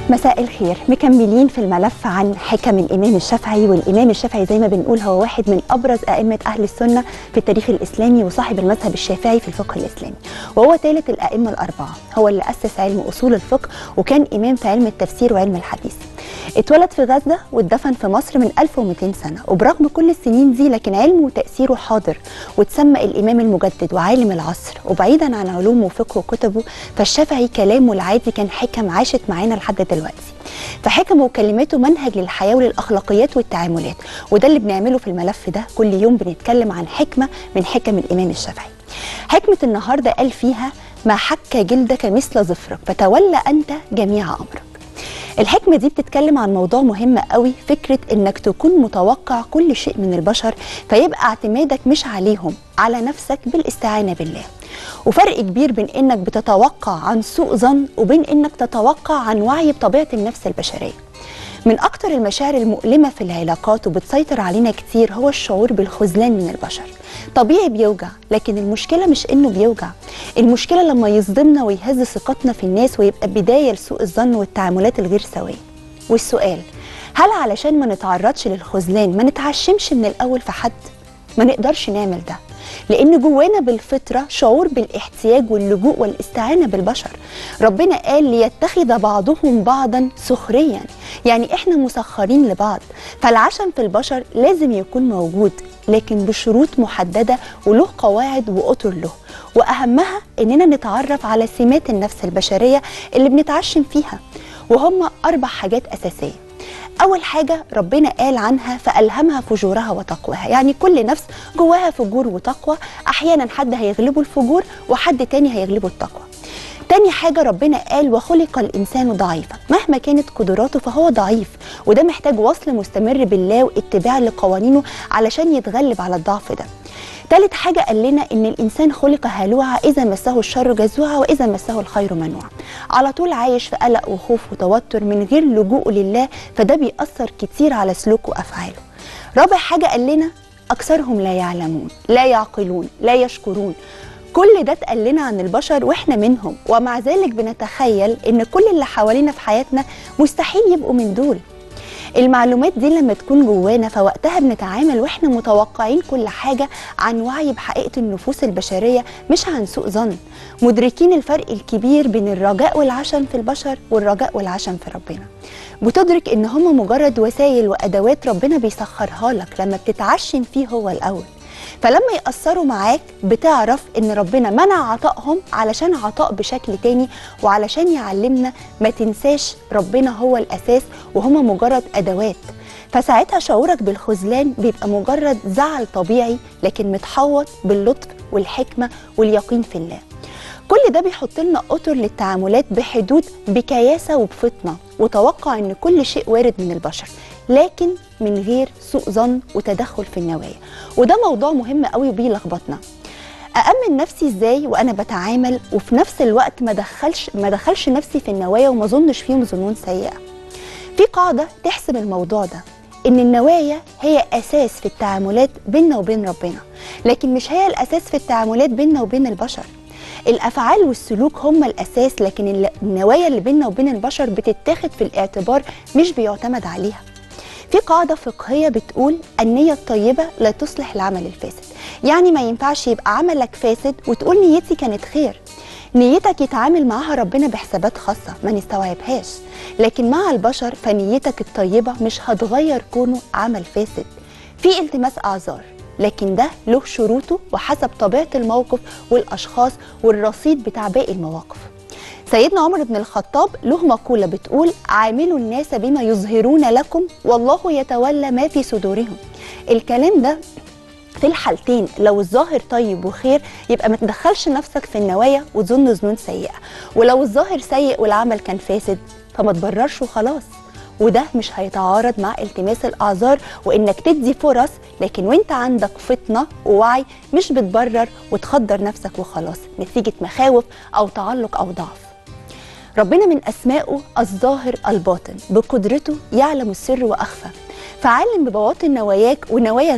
مساء الخير مكملين في الملف عن حكم الإمام الشافعي والإمام الشافعي زي ما بنقول هو واحد من أبرز أئمة أهل السنة في التاريخ الإسلامي وصاحب المذهب الشافعي في الفقه الإسلامي وهو ثالث الأئمة الأربعة هو اللي أسس علم أصول الفقه وكان إمام في علم التفسير وعلم الحديث اتولد في غزة واتدفن في مصر من 1200 سنة وبرغم كل السنين دي لكن علمه وتأثيره حاضر وتسمى الإمام المجدد وعالم العصر وبعيدا عن علومه وفقهه وكتبه فالشافعي كلامه العادي كان حكم عاشت معانا لحد دلوقتي فحكمه وكلماته منهج للحياة وللأخلاقيات والتعاملات وده اللي بنعمله في الملف ده كل يوم بنتكلم عن حكمة من حكم الإمام الشافعي حكمة النهاردة قال فيها ما حك جلدك مثل ظفرك فتولى أنت جميع أمرك الحكمة دي بتتكلم عن موضوع مهم قوي فكرة انك تكون متوقع كل شيء من البشر فيبقى اعتمادك مش عليهم على نفسك بالاستعانة بالله وفرق كبير بين انك بتتوقع عن سوء ظن وبين انك تتوقع عن وعي بطبيعة النفس البشرية من أكتر المشاعر المؤلمة في العلاقات وبتسيطر علينا كتير هو الشعور بالخذلان من البشر طبيعي بيوجع لكن المشكلة مش إنه بيوجع المشكلة لما يصدمنا ويهز ثقتنا في الناس ويبقى بداية لسوء الظن والتعاملات الغير سوية والسؤال هل علشان ما نتعرضش للخذلان ما نتعشمش من الأول في حد؟ ما نقدرش نعمل ده لان جوانا بالفطره شعور بالاحتياج واللجوء والاستعانه بالبشر ربنا قال ليتخذ بعضهم بعضا سخريا يعني احنا مسخرين لبعض فالعشم في البشر لازم يكون موجود لكن بشروط محدده وله قواعد واطر له واهمها اننا نتعرف على سمات النفس البشريه اللي بنتعشم فيها وهم اربع حاجات اساسيه أول حاجة ربنا قال عنها فألهمها فجورها وتقواها يعني كل نفس جواها فجور وتقوى أحيانا حد هيغلبه الفجور وحد تاني هيغلبه التقوى تاني حاجة ربنا قال وخلق الإنسان ضعيفا مهما كانت قدراته فهو ضعيف وده محتاج وصل مستمر بالله واتباع لقوانينه علشان يتغلب على الضعف ده تالت حاجة قال لنا إن الإنسان خلق هلوعا إذا مسه الشر جزوعا وإذا مسه الخير منوعا على طول عايش في قلق وخوف وتوتر من غير لجوء لله فده بيأثر كتير على سلوكه وأفعاله رابع حاجة قال لنا أكثرهم لا يعلمون لا يعقلون لا يشكرون كل ده اتقال لنا عن البشر واحنا منهم ومع ذلك بنتخيل ان كل اللي حوالينا في حياتنا مستحيل يبقوا من دول المعلومات دي لما تكون جوانا فوقتها بنتعامل واحنا متوقعين كل حاجه عن وعي بحقيقه النفوس البشريه مش عن سوء ظن مدركين الفرق الكبير بين الرجاء والعشم في البشر والرجاء والعشم في ربنا بتدرك ان هما مجرد وسائل وادوات ربنا بيسخرها لك لما بتتعشم فيه هو الاول فلما يأثروا معاك بتعرف ان ربنا منع عطائهم علشان عطاء بشكل تاني وعلشان يعلمنا ما تنساش ربنا هو الاساس وهما مجرد ادوات فساعتها شعورك بالخذلان بيبقى مجرد زعل طبيعي لكن متحوط باللطف والحكمه واليقين في الله كل ده بيحط لنا اطر للتعاملات بحدود بكياسه وبفطنه وتوقع ان كل شيء وارد من البشر لكن من غير سوء ظن وتدخل في النوايا وده موضوع مهم قوي وبيلخبطنا أأمن نفسي إزاي وأنا بتعامل وفي نفس الوقت ما دخلش ما دخلش نفسي في النوايا وما ظنش فيهم ظنون سيئة. في قاعدة تحسم الموضوع ده إن النوايا هي أساس في التعاملات بيننا وبين ربنا، لكن مش هي الأساس في التعاملات بيننا وبين البشر. الافعال والسلوك هم الاساس لكن النوايا اللي بيننا وبين البشر بتتاخد في الاعتبار مش بيعتمد عليها في قاعده فقهيه بتقول النيه الطيبه لا تصلح العمل الفاسد يعني ما ينفعش يبقى عملك فاسد وتقول نيتي كانت خير نيتك يتعامل معاها ربنا بحسابات خاصة ما نستوعبهاش لكن مع البشر فنيتك الطيبة مش هتغير كونه عمل فاسد في التماس أعذار لكن ده له شروطه وحسب طبيعة الموقف والأشخاص والرصيد بتاع باقي المواقف سيدنا عمر بن الخطاب له مقولة بتقول عاملوا الناس بما يظهرون لكم والله يتولى ما في صدورهم الكلام ده في الحالتين لو الظاهر طيب وخير يبقى ما تدخلش نفسك في النوايا وتظن ظنون سيئة ولو الظاهر سيء والعمل كان فاسد فما تبررش وخلاص وده مش هيتعارض مع التماس الاعذار وانك تدي فرص لكن وانت عندك فطنه ووعي مش بتبرر وتخدر نفسك وخلاص نتيجه مخاوف او تعلق او ضعف ربنا من اسمائه الظاهر الباطن بقدرته يعلم السر واخفى فعلم ببواطن نواياك ونوايا غيرك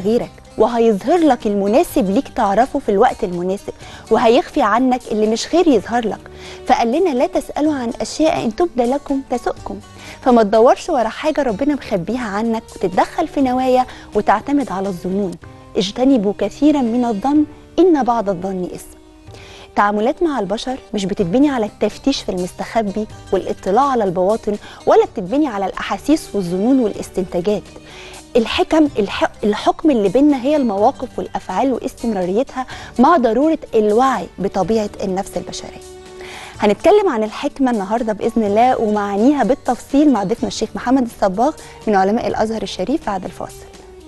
وهيظهر لك المناسب ليك تعرفه في الوقت المناسب وهيخفي عنك اللي مش خير يظهر لك فقال لنا لا تسألوا عن أشياء إن تبدى لكم تسؤكم فما تدورش ورا حاجة ربنا مخبيها عنك وتتدخل في نوايا وتعتمد على الظنون اجتنبوا كثيرا من الظن إن بعض الظن إثم تعاملات مع البشر مش بتتبني على التفتيش في المستخبي والاطلاع على البواطن ولا بتتبني على الأحاسيس والظنون والاستنتاجات الحكم الح... الحكم اللي بينا هي المواقف والافعال واستمراريتها مع ضروره الوعي بطبيعه النفس البشريه. هنتكلم عن الحكمه النهارده باذن الله ومعانيها بالتفصيل مع ضيفنا الشيخ محمد الصباغ من علماء الازهر الشريف بعد الفاصل.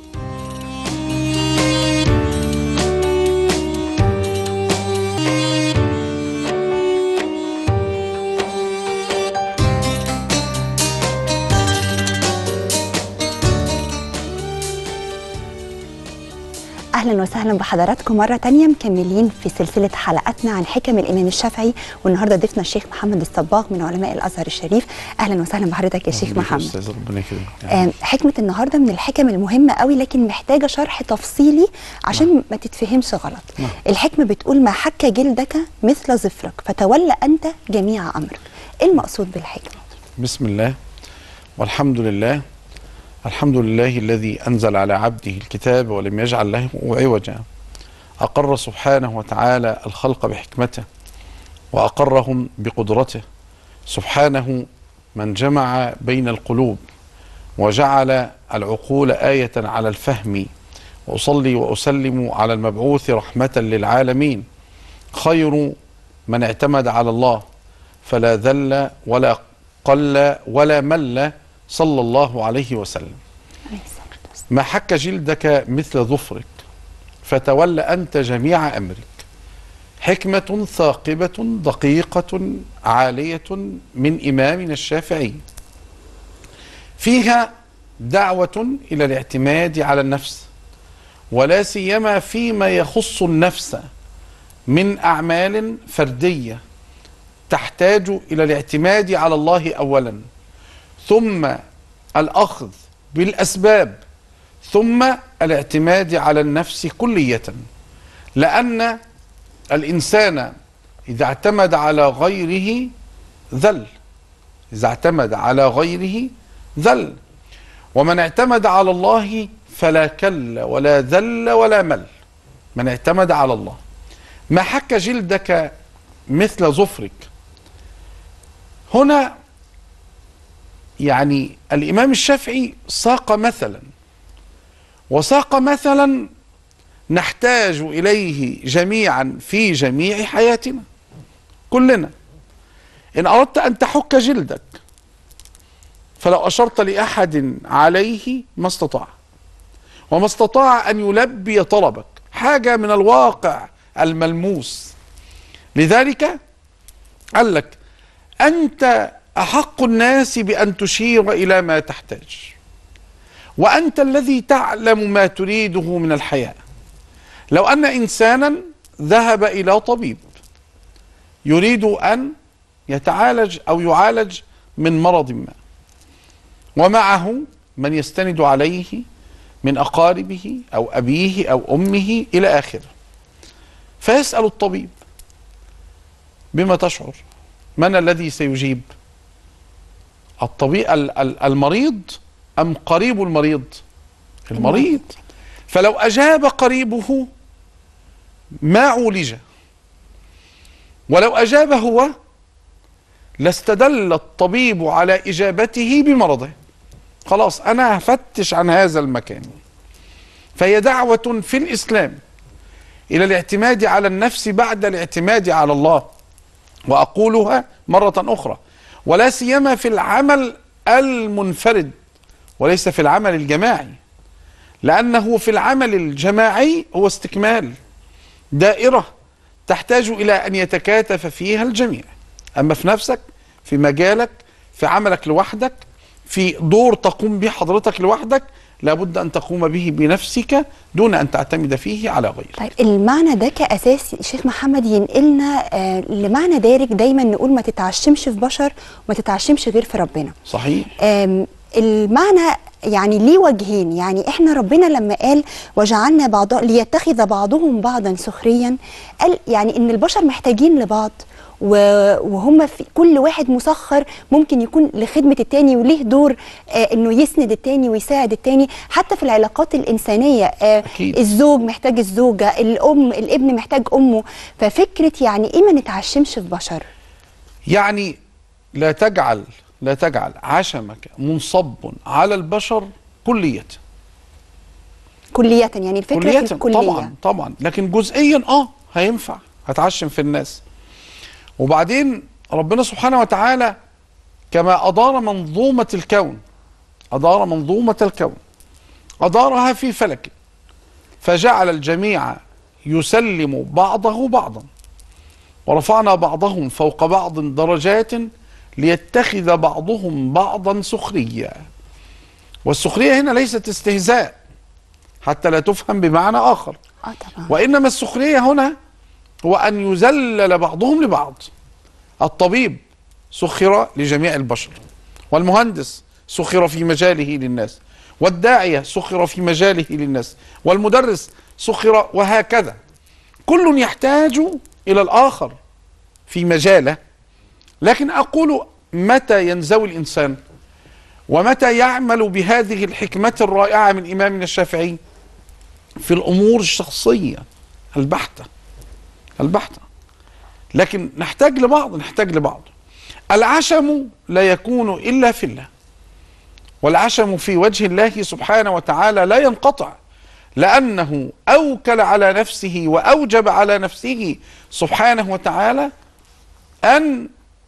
اهلا وسهلا بحضراتكم مره تانية مكملين في سلسله حلقاتنا عن حكم الامام الشافعي والنهارده ضيفنا الشيخ محمد الصباغ من علماء الازهر الشريف اهلا وسهلا بحضرتك يا شيخ محمد استاذ ربنا يكرمك آه، حكمه النهارده من الحكم المهمه قوي لكن محتاجه شرح تفصيلي عشان ما تتفهمش غلط نعم. الحكمه بتقول ما حك جلدك مثل ظفرك فتولى انت جميع امرك ايه المقصود بالحكمه بسم الله والحمد لله الحمد لله الذي انزل على عبده الكتاب ولم يجعل له عوجا اقر سبحانه وتعالى الخلق بحكمته واقرهم بقدرته سبحانه من جمع بين القلوب وجعل العقول ايه على الفهم واصلي واسلم على المبعوث رحمه للعالمين خير من اعتمد على الله فلا ذل ولا قل ولا مل صلى الله عليه وسلم عليه الصلاة والسلام. ما حك جلدك مثل ظفرك فتول أنت جميع أمرك حكمة ثاقبة دقيقة عالية من إمامنا الشافعي فيها دعوة إلى الاعتماد على النفس ولا سيما فيما يخص النفس من أعمال فردية تحتاج إلى الاعتماد على الله أولا ثم الأخذ بالأسباب ثم الاعتماد على النفس كلية لأن الإنسان إذا اعتمد على غيره ذل إذا اعتمد على غيره ذل ومن اعتمد على الله فلا كل ولا ذل ولا مل من اعتمد على الله ما حك جلدك مثل ظفرك هنا يعني الإمام الشافعي ساق مثلا وساق مثلا نحتاج إليه جميعا في جميع حياتنا كلنا إن أردت أن تحك جلدك فلو أشرت لأحد عليه ما استطاع وما استطاع أن يلبي طلبك حاجة من الواقع الملموس لذلك قال لك أنت أحق الناس بأن تشير إلى ما تحتاج وأنت الذي تعلم ما تريده من الحياة لو أن إنسانا ذهب إلى طبيب يريد أن يتعالج أو يعالج من مرض ما ومعه من يستند عليه من أقاربه أو أبيه أو أمه إلى آخره فيسأل الطبيب بما تشعر من الذي سيجيب الطبيب المريض أم قريب المريض المريض فلو أجاب قريبه ما عولج ولو أجاب هو لاستدل الطبيب على إجابته بمرضه خلاص أنا هفتش عن هذا المكان فهي دعوة في الإسلام إلى الاعتماد على النفس بعد الاعتماد على الله وأقولها مرة أخرى ولا سيما في العمل المنفرد وليس في العمل الجماعي لأنه في العمل الجماعي هو استكمال دائرة تحتاج إلى أن يتكاتف فيها الجميع أما في نفسك في مجالك في عملك لوحدك في دور تقوم به حضرتك لوحدك لابد أن تقوم به بنفسك دون أن تعتمد فيه على غيرك طيب المعنى ده كأساس شيخ محمد ينقلنا آه لمعنى دارج دايما نقول ما تتعشمش في بشر وما تتعشمش غير في ربنا صحيح آم، المعنى يعني ليه وجهين يعني احنا ربنا لما قال وجعلنا بعض ليتخذ بعضهم بعضا سخريا قال يعني ان البشر محتاجين لبعض و- وهم في كل واحد مسخر ممكن يكون لخدمة التاني وليه دور آه انه يسند التاني ويساعد التاني حتى في العلاقات الإنسانية آه أكيد. الزوج محتاج الزوجة الأم الابن محتاج أمه ففكرة يعني إيه ما نتعشمش في بشر يعني لا تجعل لا تجعل عشمك منصب على البشر كلية كلية يعني الفكرة كلية في الكلية طبعا طبعا لكن جزئيا اه هينفع هتعشم في الناس وبعدين ربنا سبحانه وتعالى كما أدار منظومة الكون أدار منظومة الكون أدارها في فلك فجعل الجميع يسلم بعضه بعضا ورفعنا بعضهم فوق بعض درجات ليتخذ بعضهم بعضا سخريا والسخرية هنا ليست استهزاء حتى لا تفهم بمعنى آخر اه طبعا وإنما السخرية هنا هو أن يذلل بعضهم لبعض الطبيب سخر لجميع البشر والمهندس سخر في مجاله للناس والداعية سخر في مجاله للناس والمدرس سخر وهكذا كل يحتاج إلى الآخر في مجاله لكن أقول متى ينزوي الإنسان ومتى يعمل بهذه الحكمة الرائعة من إمامنا الشافعي في الأمور الشخصية البحتة البحتة لكن نحتاج لبعض نحتاج لبعض العشم لا يكون إلا في الله والعشم في وجه الله سبحانه وتعالى لا ينقطع لأنه أوكل على نفسه وأوجب على نفسه سبحانه وتعالى أن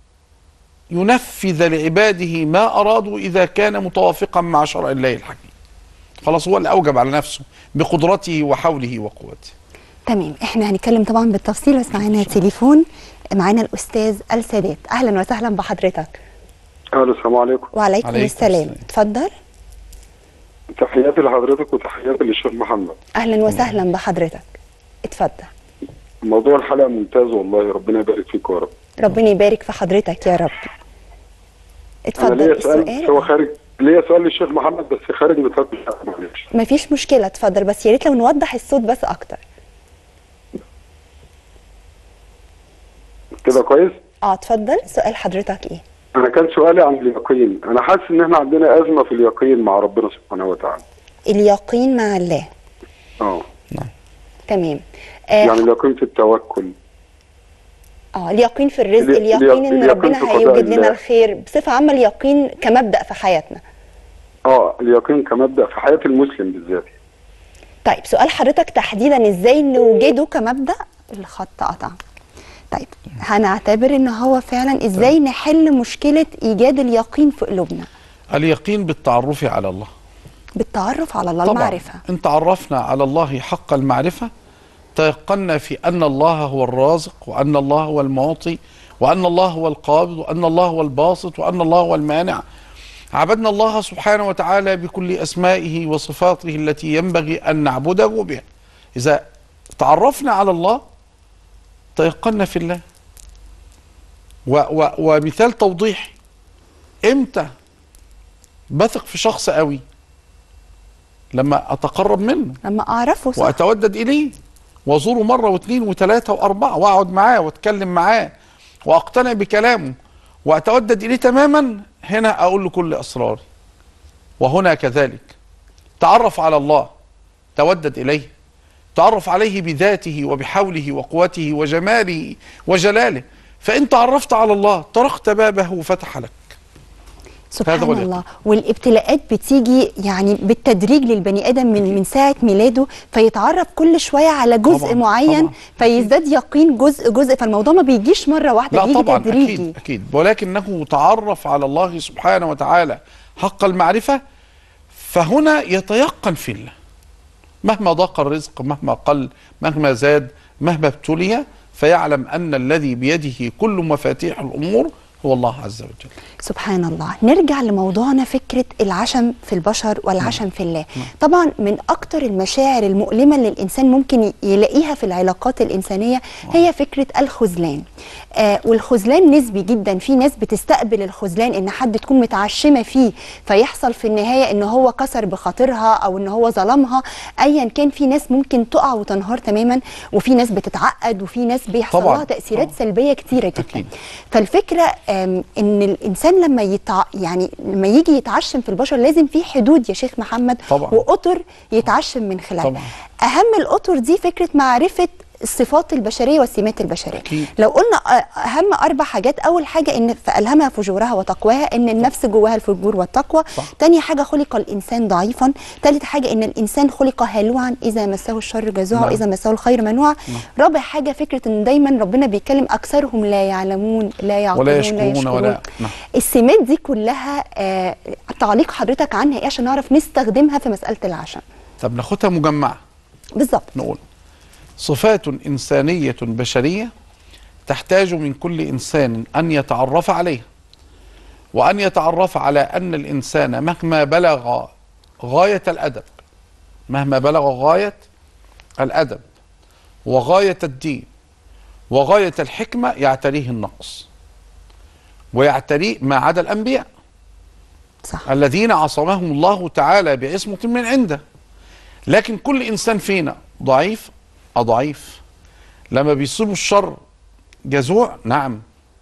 ينفذ لعباده ما أرادوا إذا كان متوافقا مع شرع الله الحكيم خلاص هو اللي أوجب على نفسه بقدرته وحوله وقوته تمام احنا هنتكلم طبعا بالتفصيل بس معانا تليفون معانا الأستاذ السادات أهلا وسهلا بحضرتك الو السلام عليكم وعليكم عليكم السلام السلام. اتفضل تحياتي لحضرتك وتحياتي للشيخ محمد أهلا وسهلا بحضرتك اتفضل موضوع الحلقه ممتاز والله ربنا يبارك فيك يا رب ربنا يبارك في حضرتك يا رب انا اتفضل ليا سؤال بس هو السؤال خارج ليا سؤال للشيخ محمد بس خارج نطاق الحلقة، معلش مفيش مشكلة اتفضل بس يا ريت لو نوضح الصوت بس أكتر كده كويس اه اتفضل سؤال حضرتك ايه انا كان سؤالي عن اليقين انا حاسس ان احنا عندنا ازمه في اليقين مع ربنا سبحانه وتعالى اليقين مع الله اه تمام آه يعني اليقين في التوكل اه اليقين في الرزق الي- اليقين ان اليقين في ربنا قضاء هيوجد لنا الله. الخير بصفه عامه اليقين كمبدا في حياتنا اه اليقين كمبدا في حياه المسلم بالذات طيب سؤال حضرتك تحديدا ازاي نوجده كمبدا الخط قطع طيب هنعتبر ان هو فعلا ازاي نحل مشكله ايجاد اليقين في قلوبنا اليقين بالتعرف على الله بالتعرف على الله طبعا المعرفه إن تعرفنا على الله حق المعرفة تيقنا في أن الله هو الرازق وأن الله هو المعطي وأن الله هو القابض وأن الله هو الباسط وأن الله هو المانع عبدنا الله سبحانه وتعالى بكل أسمائه وصفاته التي ينبغي أن نعبده بها إذا تعرفنا على الله تيقنا في الله و و ومثال توضيح امتى بثق في شخص قوي لما اتقرب منه لما اعرفه صح واتودد اليه وازوره مره واثنين وثلاثه واربعه واقعد معاه واتكلم معاه واقتنع بكلامه واتودد اليه تماما هنا اقول له كل اسراري وهنا كذلك تعرف على الله تودد اليه تعرف عليه بذاته وبحوله وقوته وجماله وجلاله فان تعرفت على الله طرقت بابه وفتح لك سبحان هذا هو اليقين. الله والابتلاءات بتيجي يعني بالتدريج للبني ادم من من ساعه ميلاده فيتعرف كل شويه على جزء طبعاً، معين طبعاً. فيزداد يقين جزء جزء فالموضوع ما بيجيش مره واحده لا بيجي طبعا تدريجي اكيد اكيد ولكنه تعرف على الله سبحانه وتعالى حق المعرفه فهنا يتيقن في الله مهما ضاق الرزق مهما قل مهما زاد مهما ابتلي فيعلم ان الذي بيده كل مفاتيح الامور هو الله عز وجل سبحان الله نرجع لموضوعنا فكرة العشم في البشر والعشم في الله طبعا من أكتر المشاعر المؤلمة اللي الإنسان ممكن ي- يلاقيها في العلاقات الإنسانية هي فكرة الخذلان آه والخذلان نسبي جدا في ناس بتستقبل الخذلان إن حد تكون متعشمة فيه فيحصل في النهاية إن هو كسر بخاطرها أو إن هو ظلمها أيا كان في ناس ممكن تقع وتنهار تماما وفي ناس بتتعقد وفي ناس بيحصل طبعاً، لها تأثيرات طبعاً. سلبية كتيرة جدا أكيد. فالفكره آم، ان الانسان لما يتع... يعني لما يجي يتعشم في البشر لازم في حدود يا شيخ محمد طبعاً. واطر يتعشم من خلالها طبعاً. اهم الاطر دي فكره معرفه الصفات البشريه والسمات البشريه أكيد. لو قلنا أ- اهم اربع حاجات اول حاجه ان فالهمها فجورها وتقواها ان النفس جواها الفجور والتقوى صح. تاني حاجه خلق الانسان ضعيفا ثالث حاجه ان الانسان خلق هلوعا اذا مسه الشر جزوعا نعم. واذا مسه الخير منوعا رابع حاجه فكره ان دايما ربنا بيتكلم اكثرهم لا يعلمون لا يعقلون ولا لا يشكرون يشكرون ولا نعم. السمات دي كلها آه تعليق حضرتك عنها ايه عشان نعرف نستخدمها في مساله العشم طب ناخدها مجمعة بالظبط نقول صفات إنسانية بشرية تحتاج من كل إنسان أن يتعرف عليها وأن يتعرف على أن الإنسان مهما بلغ غاية الأدب مهما بلغ غاية الأدب وغاية الدين وغاية الحكمة يعتريه النقص ويعتريه ما عدا الأنبياء صح الذين عصمهم الله تعالى بعصمة من عنده لكن كل إنسان فينا ضعيف أضعيف لما بيصيبه الشر جزوع نعم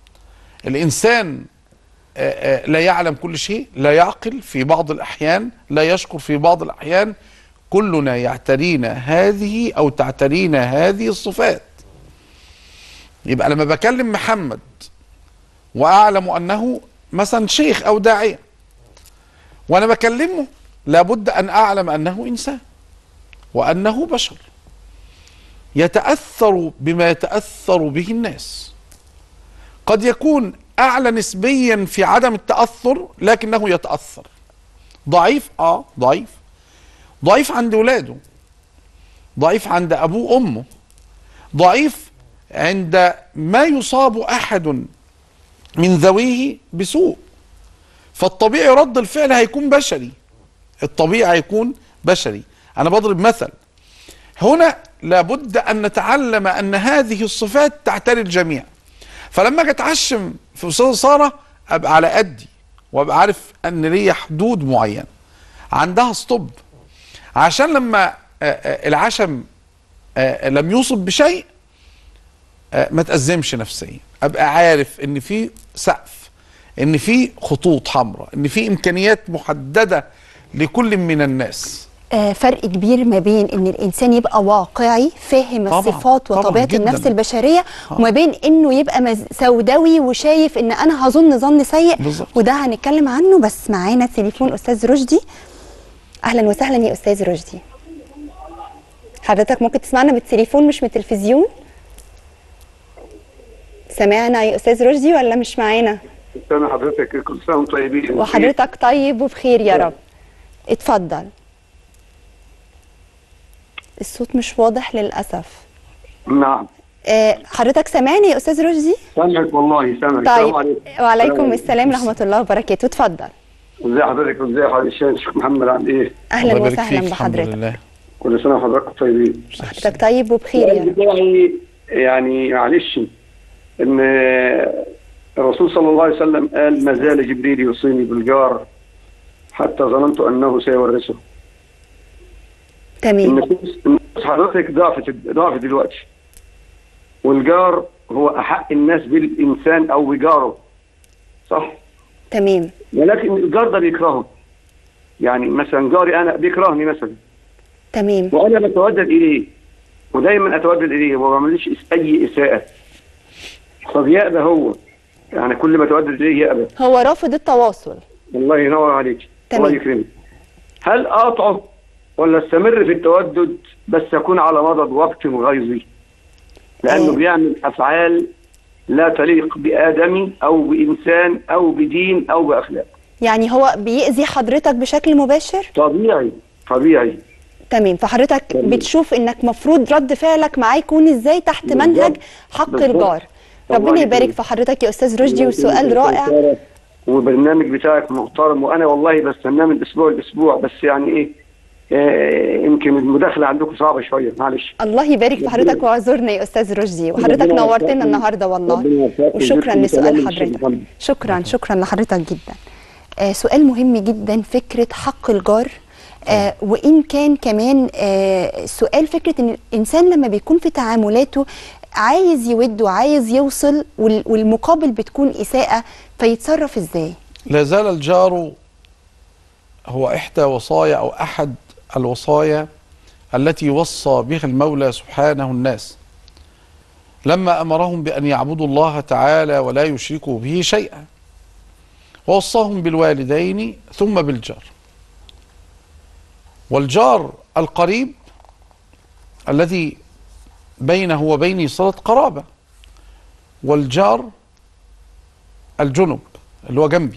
الإنسان آه، آه، لا يعلم كل شيء لا يعقل في بعض الأحيان لا يشكر في بعض الأحيان كلنا يعترينا هذه أو تعترينا هذه الصفات يبقى لما بكلم محمد وأعلم أنه مثلا شيخ أو داعية وانا بكلمه لابد ان اعلم انه انسان وانه بشر يتاثر بما يتاثر به الناس قد يكون اعلى نسبيا في عدم التاثر لكنه يتاثر ضعيف اه ضعيف ضعيف عند ولاده ضعيف عند ابوه وامه ضعيف عند ما يصاب احد من ذويه بسوء فالطبيعي رد الفعل هيكون بشري الطبيعي هيكون بشري انا بضرب مثل هنا لابد ان نتعلم ان هذه الصفات تعتري الجميع فلما اجي اتعشم في استاذه ساره ابقى على قدي وابقى عارف ان ليا حدود معينه عندها ستوب عشان لما آه، آه، العشم آه، لم يوصب بشيء آه، ما تأزمش نفسيا ابقى عارف ان في سقف ان في خطوط حمراء ان في امكانيات محدده لكل من الناس آه فرق كبير ما بين ان الانسان يبقى واقعي فاهم طبعاً، الصفات طبعاً وطبيعه جداً. النفس البشريه وما بين انه يبقى مز- سوداوي وشايف ان انا هظن ظن سيء بالظبط. وده هنتكلم عنه بس معانا تليفون استاذ رشدي اهلا وسهلا يا استاذ رشدي حضرتك ممكن تسمعنا بالتليفون مش من التلفزيون سمعنا يا استاذ رشدي ولا مش معانا سنة حضرتك كل سنة وانتم طيبين وحضرتك طيب وبخير يا رب اتفضل الصوت مش واضح للاسف نعم آه، حضرتك سامعني يا استاذ رشدي سامعك والله سامعك طيب السلام وعليكم السلام ورحمه الله وبركاته اتفضل ازي حضرتك وازي حضرتك الشيخ محمد عامل ايه؟ اهلا الله يبارك وسهلا فيك، الحمد بحضرتك لله كل سنة وحضرتك طيبين حضرتك طيب وبخير يا السؤال رب بتاعي يعني معلش ان الرسول صلى الله عليه وسلم قال ما زال جبريل يوصيني بالجار حتى ظننت انه سيورثه تمام النفوس النفوس حضرتك ضعفت ضعفت دلوقتي والجار هو احق الناس بالانسان او بجاره صح تمام ولكن الجار ده بيكرهه يعني مثلا جاري انا بيكرهني مثلا تمام وانا بتودد اليه ودايما اتودد اليه وما بعملش اي اساءه فبيأبى هو يعني كل ما اتودد اليه يأبى هو رافض التواصل الله ينور عليك تمام. الله يكرمك هل اقطعه ولا استمر في التودد بس اكون على مضض وقت غيظي لانه آه. بيعمل افعال لا تليق بادمي او بانسان او بدين او باخلاق يعني هو بيأذي حضرتك بشكل مباشر طبيعي طبيعي تمام فحضرتك تمام. بتشوف انك مفروض رد فعلك معاه يكون ازاي تحت بالظبط. منهج حق بالظبط. الجار ربنا يبارك في حضرتك يا استاذ رشدي وسؤال رائع والبرنامج بتاعك محترم وانا والله بستناه من اسبوع لاسبوع بس يعني ايه آه، يمكن المداخله عندكم صعبه شويه معلش الله يبارك في حضرتك واعذرنا يا استاذ رشدي وحضرتك ربنا نورتنا يوفقك. النهارده والله ربنا يوفقك وشكرا ويجزيك لسؤال تمام الشكر حضرتك محمد. شكرا شكرا لحضرتك جدا آه سؤال مهم جدا فكره حق الجار آه وان كان كمان آه سؤال فكره ان الانسان لما بيكون في تعاملاته عايز يود وعايز يوصل وال- والمقابل بتكون اساءه فيتصرف ازاي لا زال الجار هو إحدى وصايا أو أحد الوصايا التي وصى بها المولى سبحانه الناس لما أمرهم بأن يعبدوا الله تعالى ولا يشركوا به شيئا ووصاهم بالوالدين ثم بالجار والجار القريب الذي بينه وبينه صلة قرابة والجار الجنب اللي هو جنبي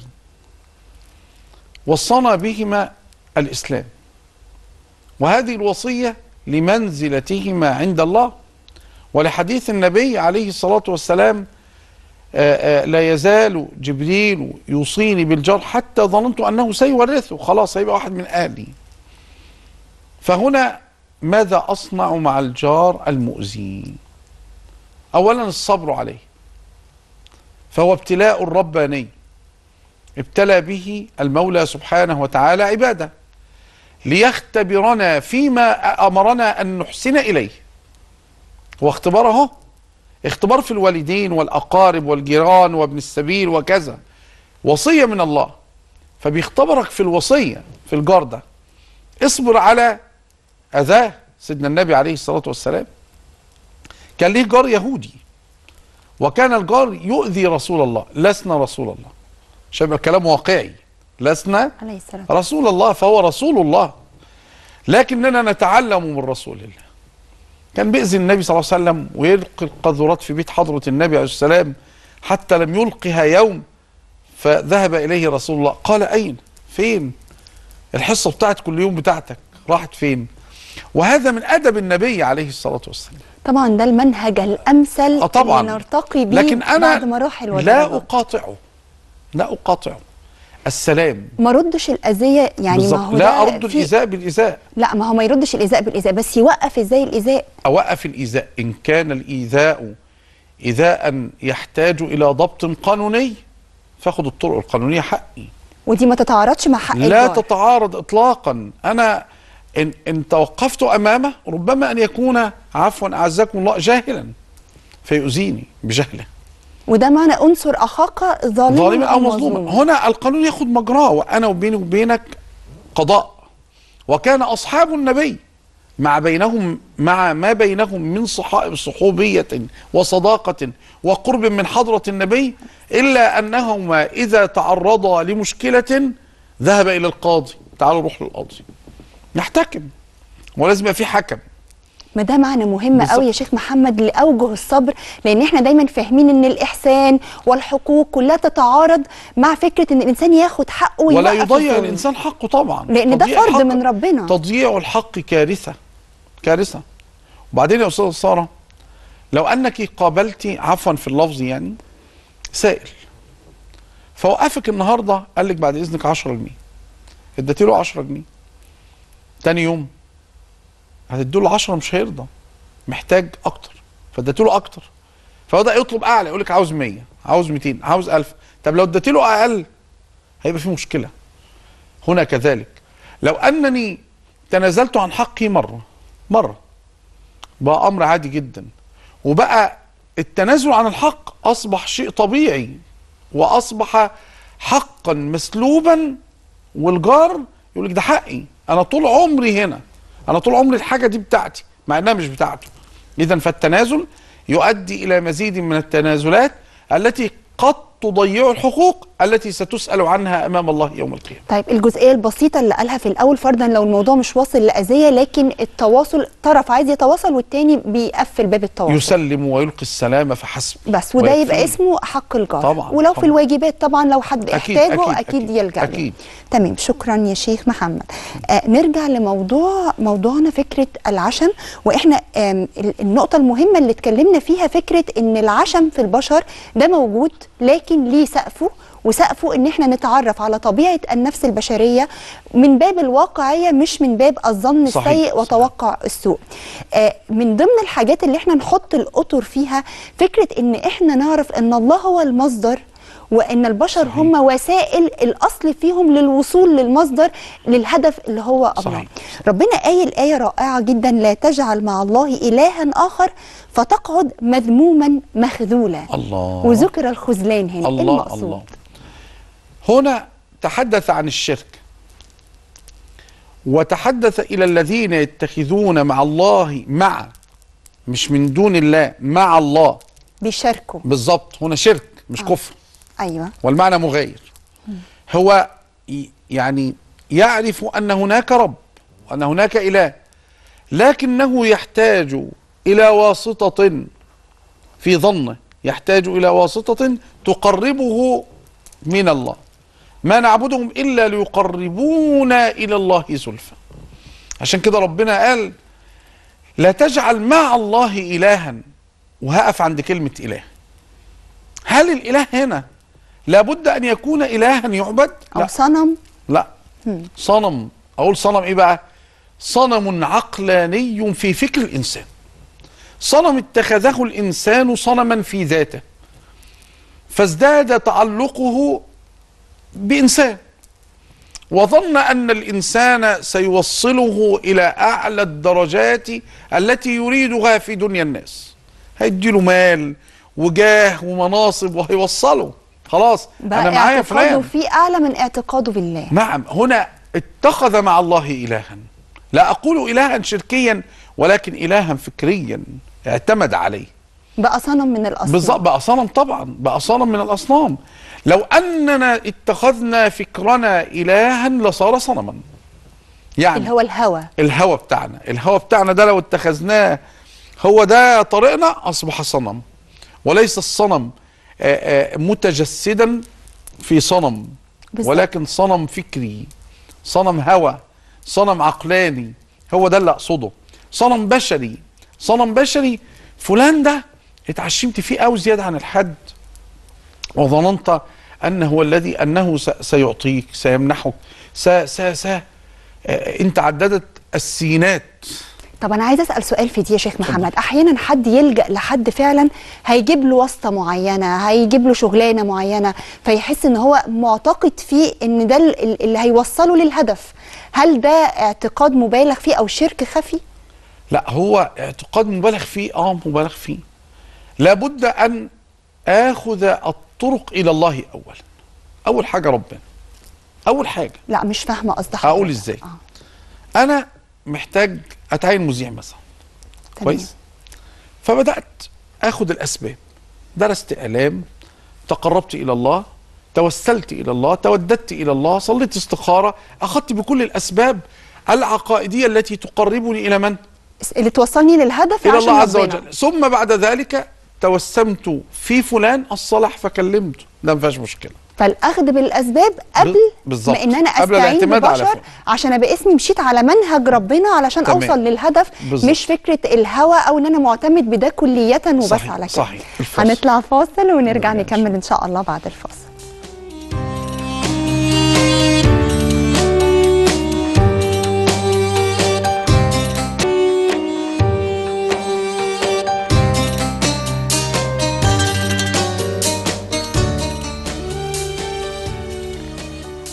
وصانا بهما الإسلام وهذه الوصية لمنزلتهما عند الله ولحديث النبي عليه الصلاة والسلام آه، آه، لا يزال جبريل يوصيني بالجار حتى ظننت أنه سيورثه خلاص هيبقى واحد من أهلي فهنا ماذا أصنع مع الجار المؤذي أولا الصبر عليه فهو ابتلاء رباني ابتلى به المولى سبحانه وتعالى عباده ليختبرنا فيما امرنا ان نحسن اليه هو اختبار اهو اختبار في الوالدين والاقارب والجيران وابن السبيل وكذا وصيه من الله فبيختبرك في الوصيه في الجار ده اصبر على اذاه سيدنا النبي عليه الصلاه والسلام كان ليه جار يهودي وكان الجار يؤذي رسول الله لسنا رسول الله عشان يبقى الكلام واقعي لسنا عليه السلام رسول الله فهو رسول الله لكننا نتعلم من رسول الله كان بيأذي النبي صلى الله عليه وسلم ويلقي القاذورات في بيت حضرة النبي عليه السلام حتى لم يلقها يوم فذهب إليه رسول الله قال أين فين الحصة بتاعت كل يوم بتاعتك راحت فين وهذا من أدب النبي عليه الصلاة والسلام طبعا ده المنهج الامثل اه طبعا اللي نرتقي بيه لكن انا بعد مراحل لا ودرجات اقاطعه لا اقاطعه السلام ما ردش الاذيه يعني ما بالظبط هو لا ده ارد في- الايذاء بالايذاء لا ما هو ما يردش الايذاء بالايذاء بس يوقف ازاي الايذاء اوقف الايذاء ان كان الايذاء ايذاء يحتاج الى ضبط قانوني فاخد الطرق القانونيه حقي ودي ما تتعارضش مع حق لا الجار. تتعارض اطلاقا انا ان ان توقفت امامه ربما ان يكون عفوا اعزكم الله جاهلا فيؤذيني بجهله وده معنى انصر اخاك ظالما ظالما او مظلوما هنا القانون ياخد مجراه وانا وبيني وبينك قضاء وكان اصحاب النبي مع بينهم مع ما بينهم من صحائب صحوبيه وصداقه وقرب من حضره النبي الا انهما اذا تعرضا لمشكله ذهب الى القاضي تعالوا نروح للقاضي نحتكم ولازم يبقى في حكم ما ده معنى مهم بالظبط. قوي يا شيخ محمد لاوجه الصبر لان احنا دايما فاهمين ان الاحسان والحقوق كلها تتعارض مع فكره ان الانسان ياخد حقه ولا ويوقف يضيع الظلم. الانسان حقه طبعا لأن ده تضييع فرض الحق- من ربنا. تضييع الحق كارثه كارثه وبعدين يا استاذه ساره لو انك قابلت عفوا في اللفظ يعني سائل فوقفك النهارده قال لك بعد اذنك 10 جنيه اديت له 10 جنيه تاني يوم هتدي له 10 مش هيرضى محتاج اكتر فاديت له اكتر فبدا يطلب اعلى يقول لك عاوز 100 عاوز 200 عاوز 1000 طب لو اديت له اقل هيبقى في مشكله هنا كذلك لو انني تنازلت عن حقي مره مره بقى امر عادي جدا وبقى التنازل عن الحق اصبح شيء طبيعي واصبح حقا مسلوبا والجار يقول لك ده حقي انا طول عمري هنا انا طول عمري الحاجه دي بتاعتي مع انها مش بتاعته اذا فالتنازل يؤدي الى مزيد من التنازلات التي قد تضيع الحقوق التي ستسأل عنها أمام الله يوم القيامة طيب الجزئيه البسيطه اللي قالها في الاول فرضا لو الموضوع مش واصل لاذيه لكن التواصل طرف عايز يتواصل والتاني بيقفل باب التواصل يسلم ويلقي السلام فحسب بس وده يبقى ويكفيه. اسمه حق الجار طبعاً، ولو في طبعاً. الواجبات طبعا لو حد أكيد، احتاجه أكيد، اكيد, أكيد، يلجا له أكيد. تمام شكرا يا شيخ محمد آه نرجع لموضوع موضوعنا فكره العشم واحنا آم ال- النقطه المهمه اللي اتكلمنا فيها فكره ان العشم في البشر ده موجود لكن ليه سقفه وسقفه ان احنا نتعرف على طبيعه النفس البشريه من باب الواقعيه مش من باب الظن صحيح، السيء صحيح. وتوقع السوء آه، من ضمن الحاجات اللي احنا نحط الأطر فيها فكرة ان احنا نعرف ان الله هو المصدر وان البشر صحيح. هم وسائل الاصل فيهم للوصول للمصدر للهدف اللي هو الله صحيح. ربنا قايل آية رائعة جدا لا تجعل مع الله إلها آخر فتقعد مذموما مخذولا الله وذكر الخذلان هنا إيه الله المقصود الله هنا تحدث عن الشرك وتحدث إلى الذين يتخذون مع الله مع مش من دون الله مع الله بيشاركوا بالضبط هنا شرك مش كفر أيوة والمعنى مغاير هو ي- يعني يعرف أن هناك رب وأن هناك إله لكنه يحتاج إلى واسطة في ظنه يحتاج إلى واسطة تقربه من الله ما نعبدهم إلا ليقربونا إلى الله زلفى عشان كده ربنا قال لا تجعل مع الله إلها وهقف عند كلمة إله هل الإله هنا لابد أن يكون إلها يعبد؟ أو لا صنم لا صنم اقول صنم ايه بقى صنم عقلاني في فكر الانسان صنم اتخذه الانسان صنما في ذاته فازداد تعلقه بانسان وظن ان الانسان سيوصله الى اعلى الدرجات التي يريدها في دنيا الناس هيديله مال وجاه ومناصب وهيوصله خلاص بقى انا معايا اعتقاده فلان فيه أعلى من اعتقاده بالله نعم هنا اتخذ مع الله إلها لا أقول إلها شركيا ولكن إلها فكريا اعتمد عليه بقى صنم من الأصنام بالظبط بقى صنم طبعا بقى صنم من الأصنام لو أننا اتخذنا فكرنا إلها لصار صنما يعني اللي هو الهوى الهوى بتاعنا الهوى بتاعنا ده لو اتخذناه هو ده طريقنا أصبح صنم وليس الصنم آه، آه، متجسدا في صنم بالظبط. ولكن صنم فكري صنم هوى صنم عقلاني هو ده اللي أقصده صنم بشري صنم بشري فلان ده اتعشمت فيه قوي زيادة عن الحد وظننت أنه هو الذي أنه س- سيعطيك سيمنحك س س س آه، انت عددت السينات طب انا عايزه اسال سؤال في دي يا شيخ محمد احيانا حد يلجا لحد فعلا هيجيب له واسطه معينه هيجيب له شغلانه معينه فيحس ان هو معتقد فيه ان ده ال- ال- اللي هيوصله للهدف هل ده اعتقاد مبالغ فيه او شرك خفي لا هو اعتقاد مبالغ فيه اه مبالغ فيه لابد ان اخذ الطرق الى الله اولا اول حاجه ربنا اول حاجه لا مش فاهمه قصد حضرتك هقول ازاي آه. انا محتاج اتعين مذيع مثلا تمام. كويس فبدات اخذ الاسباب درست اعلام تقربت الى الله توسلت الى الله توددت الى الله صليت استخاره اخذت بكل الاسباب العقائديه التي تقربني الى من اللي توصلني للهدف الى عشان الله عز ربنا. وجل ثم بعد ذلك توسمت في فلان الصلح فكلمته ده ما فيهاش مشكله فالاخذ بالاسباب قبل بالظبط. ما ان انا قبل استعين الاعتماد على ببشر فعل. عشان ابقى اسمي مشيت على منهج ربنا علشان تمام. اوصل للهدف بالظبط. مش فكره الهوى او ان انا معتمد بده كلية وبس صحيح، على كده صحيح. الفاصل. هنطلع فاصل ونرجع نرجع إن نكمل ان شاء الله بعد الفاصل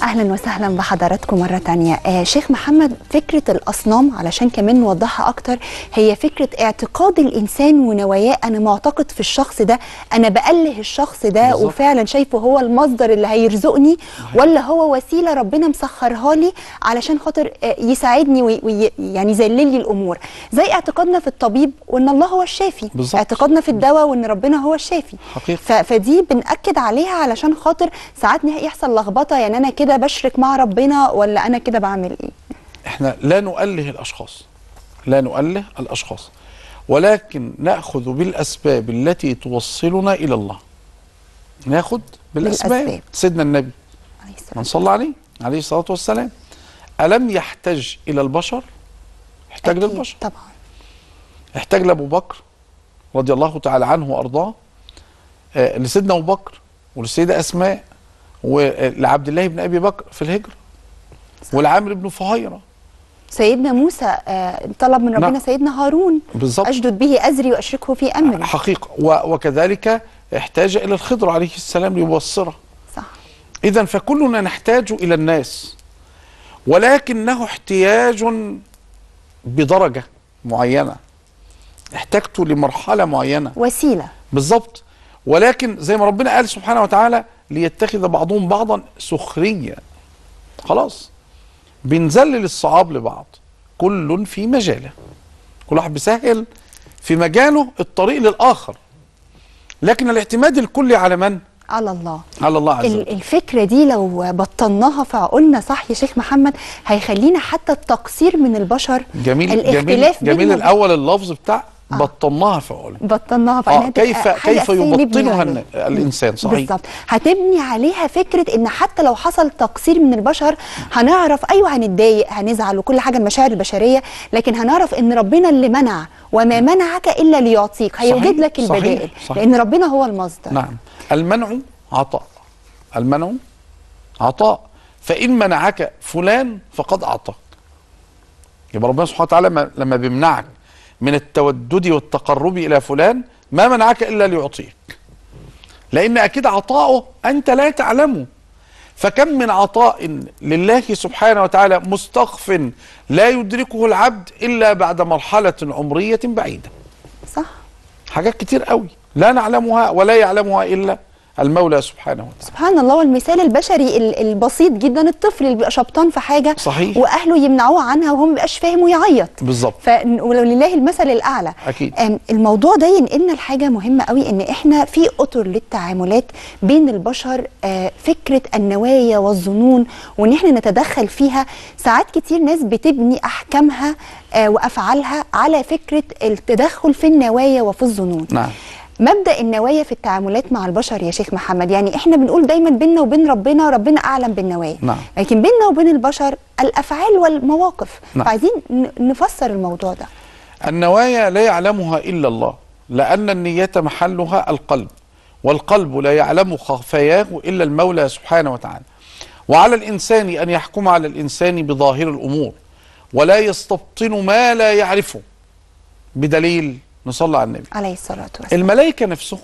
اهلا وسهلا بحضراتكم مره تانية آه شيخ محمد فكره الاصنام علشان كمان نوضحها اكتر هي فكره اعتقاد الانسان ونواياه انا معتقد في الشخص ده انا بأله الشخص ده بالظبط. وفعلا شايفه هو المصدر اللي هيرزقني ولا هو وسيله ربنا مسخرها لي علشان خاطر آه يساعدني وي وي يعني يذلل لي الامور زي اعتقادنا في الطبيب وان الله هو الشافي بالظبط. اعتقادنا في الدواء وان ربنا هو الشافي حقيقة. ف- فدي بنأكد عليها علشان خاطر ساعات نه- يحصل لخبطه يعني انا كده بشرك مع ربنا ولا انا كده بعمل ايه احنا لا نؤله الاشخاص لا نؤله الاشخاص ولكن ناخذ بالاسباب التي توصلنا الى الله ناخذ بالاسباب, بالأسباب. سيدنا النبي عليه السلام. من صلى عليه عليه الصلاه والسلام الم يحتج الى البشر احتاج أكيد للبشر طبعا احتاج لابو بكر رضي الله تعالى عنه وارضاه آه، لسيدنا ابو بكر وللسيده اسماء ولعبد الله بن ابي بكر في الهجره ولعامر بن فهيره سيدنا موسى آه، طلب من ربنا نعم. سيدنا هارون بالظبط اشدد به ازري واشركه في امري حقيقة و- وكذلك احتاج إلى الخضر عليه السلام ليبصره صح إذا فكلنا نحتاج إلى الناس ولكنه احتياج بدرجة معينة احتجت لمرحلة معينة وسيله بالظبط ولكن زي ما ربنا قال سبحانه وتعالى ليتخذ بعضهم بعضا سخريا خلاص بنذلل الصعاب لبعض كل في مجاله كل واحد بيسهل في مجاله الطريق للآخر لكن الاعتماد الكلي على من؟ على الله على الله عز وجل ال- الفكرة دي لو بطلناها في عقولنا صح يا شيخ محمد هيخلينا حتى التقصير من البشر جميل جميل الاختلاف جميل بيننا- الأول اللفظ بتاع بطلناها في عقولنا بطلناها في آه عقولنا تبقى كيف حاجة كيف أساسية نبني يبطنها عليها. الن- الإنسان صحيح بالظبط هتبني عليها فكره ان حتى لو حصل تقصير من البشر هنعرف ايوه هنتضايق هنزعل وكل حاجه المشاعر البشريه لكن هنعرف ان ربنا اللي منع وما منعك الا ليعطيك هيوجد صحيح، لك صحيح، البدائل صحيح. لان ربنا هو المصدر نعم المنع عطاء المنع عطاء فإن منعك فلان فقد أعطاك يبقى ربنا سبحانه وتعالى لما- لما بيمنعك من التودد والتقرب إلى فلان ما منعك إلا ليعطيك لأن أكيد عطاؤه أنت لا تعلمه فكم من عطاء لله سبحانه وتعالى مستخف لا يدركه العبد إلا بعد مرحلة عمرية بعيدة صح حاجات كتير قوي لا نعلمها ولا يعلمها الا المولى سبحانه وتعالى سبحان الله والمثال البشري ال- البسيط جدا الطفل اللي بيبقى شبطان في حاجه صحيح. واهله يمنعوه عنها وهو ما بيبقاش فاهم ويعيط بالظبط ف ولله المثل الاعلى أكيد. أم، الموضوع ده ينقلنا لحاجه مهمه قوي ان احنا في اطر للتعاملات بين البشر آه، فكره النوايا والظنون وان احنا نتدخل فيها ساعات كتير ناس بتبني احكامها آه، وافعالها على فكره التدخل في النوايا وفي الظنون نعم مبدا النوايا في التعاملات مع البشر يا شيخ محمد يعني احنا بنقول دايما بيننا وبين ربنا ربنا اعلم بالنوايا نعم. لكن بيننا وبين البشر الافعال والمواقف نعم. فعايزين ن- نفسر الموضوع ده النوايا لا يعلمها الا الله لان النية محلها القلب والقلب لا يعلم خفاياه الا المولى سبحانه وتعالى وعلى الانسان ان يحكم على الانسان بظاهر الامور ولا يستبطن ما لا يعرفه بدليل نصلي على النبي عليه الصلاه والسلام الملائكة نفسهم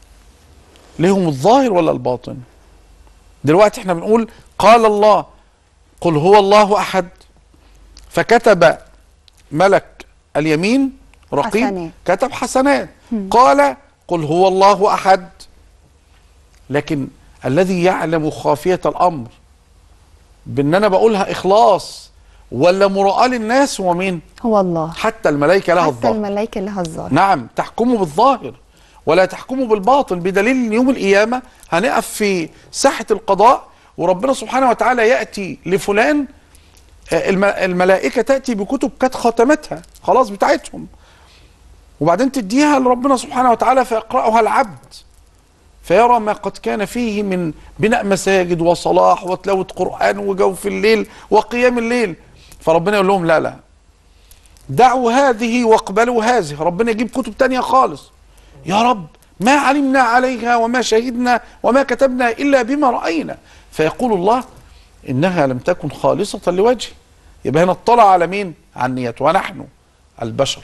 لهم الظاهر ولا الباطن دلوقتي احنا بنقول قال الله قل هو الله أحد فكتب ملك اليمين رقيب حسنات. كتب حسنات قال قل هو الله أحد لكن الذي يعلم خافية الأمر بأن أنا بقولها إخلاص ولا مراءة للناس هو مين هو الله حتى الملائكة لها حتى الظاهر الملائكه لها الظاهر نعم تحكموا بالظاهر ولا تحكموا بالباطن بدليل ان يوم القيامه هنقف في ساحه القضاء وربنا سبحانه وتعالى ياتي لفلان آه، الم- الملائكه تاتي بكتب كانت ختمتها خلاص بتاعتهم وبعدين تديها لربنا سبحانه وتعالى فيقراها العبد فيرى ما قد كان فيه من بناء مساجد وصلاح وتلاوه قران وجوف الليل وقيام الليل فربنا يقول لهم لا لا دعوا هذه واقبلوا هذه ربنا يجيب كتب تانية خالص يا رب ما علمنا عليها وما شهدنا وما كتبنا إلا بما رأينا فيقول الله إنها لم تكن خالصة لوجهي يبقى هنا اطلع على مين عن نيته ونحن البشر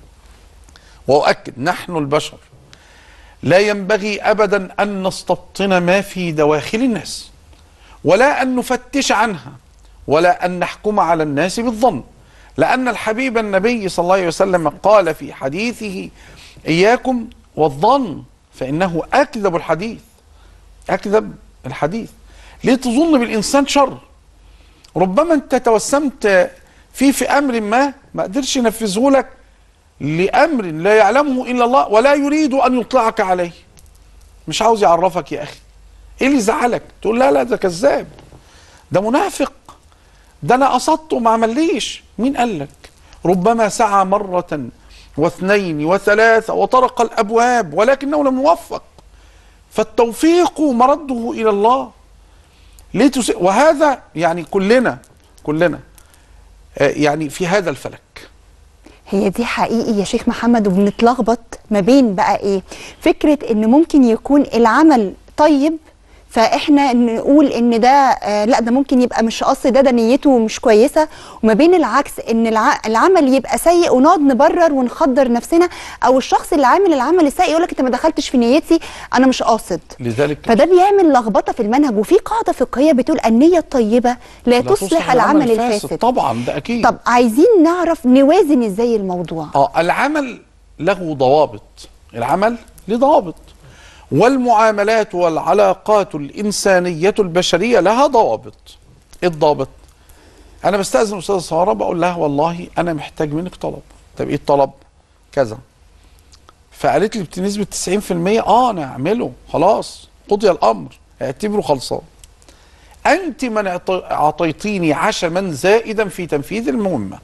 وأؤكد نحن البشر لا ينبغي أبدا أن نستبطن ما في دواخل الناس ولا أن نفتش عنها ولا أن نحكم على الناس بالظن لأن الحبيب النبي صلى الله عليه وسلم قال في حديثه إياكم والظن فإنه أكذب الحديث أكذب الحديث ليه تظن بالإنسان شر ربما أنت توسمت فيه في أمر ما ما قدرش ينفذه لك لأمر لا يعلمه إلا الله ولا يريد أن يطلعك عليه مش عاوز يعرفك يا أخي إيه اللي زعلك تقول لا لا ده كذاب ده منافق ده أنا قصدته وما عمليش مين قال لك ربما سعى مرة واثنين وثلاثة وطرق الأبواب ولكنه لم يوفق فالتوفيق مرده إلى الله ليه تس... وهذا يعني كلنا كلنا آه، يعني في هذا الفلك هي دي حقيقي يا شيخ محمد وبنتلخبط ما بين بقى ايه فكره ان ممكن يكون العمل طيب فاحنا نقول ان ده آه لا ده ممكن يبقى مش قصد ده ده نيته مش كويسه وما بين العكس ان الع... العمل يبقى سيء ونقعد نبرر ونخدر نفسنا او الشخص اللي عامل العمل السيء يقول لك انت ما دخلتش في نيتي انا مش قاصد لذلك فده بيعمل لخبطه في المنهج وفي قاعده فقهيه بتقول النيه الطيبه لا, لا تصلح العمل الفاسد طبعا ده أكيد طب عايزين نعرف نوازن ازاي الموضوع اه العمل له ضوابط العمل له ضوابط والمعاملات والعلاقات الإنسانية البشرية لها ضوابط إيه الضابط أنا بستأذن أستاذة سارة بقول لها والله أنا محتاج منك طلب طب إيه الطلب كذا فقالت لي بنسبة 90% اه انا اعمله خلاص قضي الامر اعتبره خلصان انت من اعط- اعطيتيني عشما زائدا في تنفيذ المهمة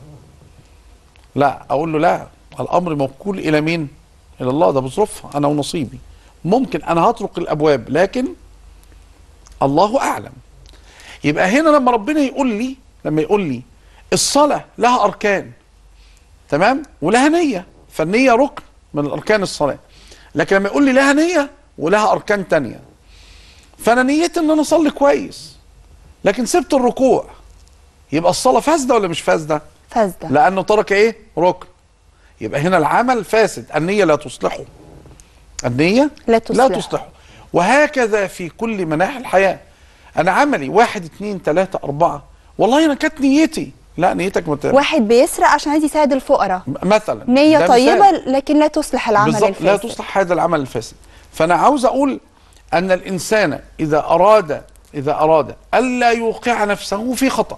لا اقول له لا الامر موكول الى مين الى الله ده بظروفها انا ونصيبي ممكن انا هطرق الابواب لكن الله اعلم يبقى هنا لما ربنا يقول لي لما يقول لي الصلاة لها اركان تمام ولها نية فالنية ركن من الاركان الصلاة لكن لما يقول لي لها نية ولها اركان تانية فانا نيتي ان انا اصلي كويس لكن سبت الركوع يبقى الصلاة فاسدة ولا مش فاسدة فاسده لانه ترك ايه ركن يبقى هنا العمل فاسد النية لا تصلحه النية لا تصلحه. لا تصلحه وهكذا في كل مناحي الحياة انا عملي واحد اتنين تلاتة اربعة والله انا كانت نيتي لا نيتك مت... واحد بيسرق عشان عايز يساعد الفقراء مثلا نية ده طيبة مثال. لكن لا تصلح العمل بالظبط الفاسد لا تصلح هذا العمل الفاسد فانا عاوز اقول ان الانسان اذا اراد اذا اراد الا يوقع نفسه في خطأ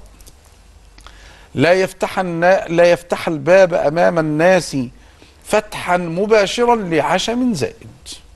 لا يفتح النا... لا يفتح الباب امام الناس فتحا مباشرا لعشم زائد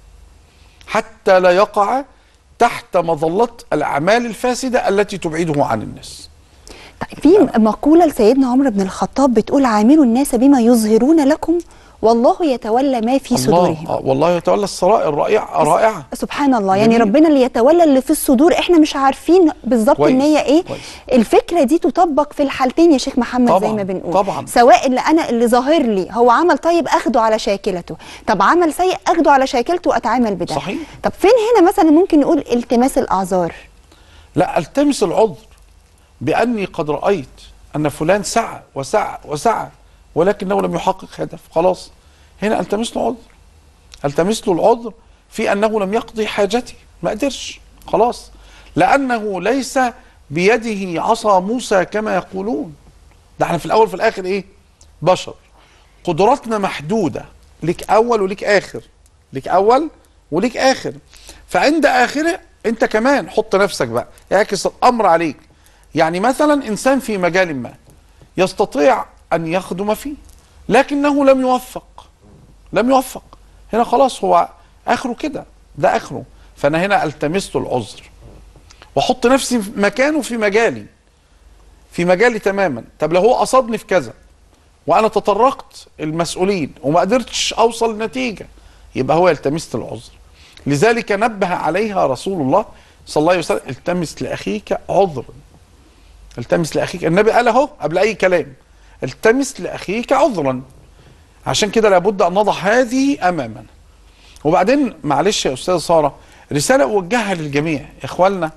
حتى لا يقع تحت مظلة الأعمال الفاسدة التي تبعده عن الناس طيب في مقولة لسيدنا عمر بن الخطاب بتقول عاملوا الناس بما يظهرون لكم والله يتولى ما في صدورهم الله آه، والله يتولى السرائر رائعة رائعة سبحان الله يعني جميل. ربنا اللي يتولى اللي في الصدور احنا مش عارفين بالظبط كويس، النية ايه كويس. الفكرة دي تطبق في الحالتين يا شيخ محمد زي طبعاً، ما بنقول طبعاً. سواء اللي انا اللي ظاهر لي هو عمل طيب اخده على شاكلته طب عمل سيء اخده على شاكلته واتعامل بده صحيح. طب فين هنا مثلا ممكن نقول التماس الاعذار لا التمس العذر باني قد رايت ان فلان سعى وسعى وسعى ولكنه لم يحقق هدف خلاص هنا التمس له عذر التمس له العذر في انه لم يقضي حاجتي ما قدرش خلاص لانه ليس بيده عصا موسى كما يقولون ده احنا في الاول في الاخر ايه بشر قدراتنا محدوده لك اول ولك اخر لك اول ولك اخر فعند اخره انت كمان حط نفسك بقى اعكس الامر عليك يعني مثلا انسان في مجال ما يستطيع ان يخدم فيه لكنه لم يوفق لم يوفق هنا خلاص هو اخره كده ده اخره فانا هنا التمس له العذر واحط نفسي في مكانه في مجالي في مجالي تماما طب لو هو قصدني في كذا وانا تطرقت المسؤولين وما قدرتش اوصل لنتيجه يبقى هو يلتمس له العذر لذلك نبه عليها رسول الله صلى الله عليه وسلم التمس لاخيك عذرا التمس لاخيك النبي قال اهو قبل اي كلام التمس لاخيك عذرا عشان كده لابد ان نضع هذه امامنا وبعدين معلش يا استاذ ساره رساله اوجهها للجميع يا اخواننا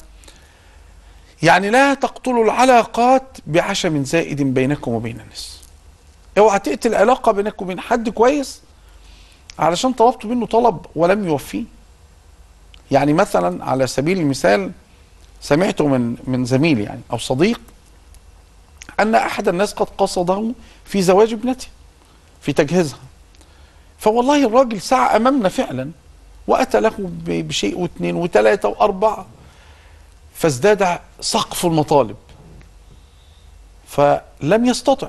يعني لا تقتلوا العلاقات بعشم زائد بينكم وبين الناس اوعى تقتل علاقه بينك وبين حد كويس علشان طلبت منه طلب ولم يوفيه يعني مثلا على سبيل المثال سمعته من من زميل يعني او صديق ان احد الناس قد قصده في زواج ابنته في تجهيزها فوالله الراجل سعى امامنا فعلا واتى له ب- بشيء واثنين وثلاثه واربعه فازداد سقف المطالب فلم يستطع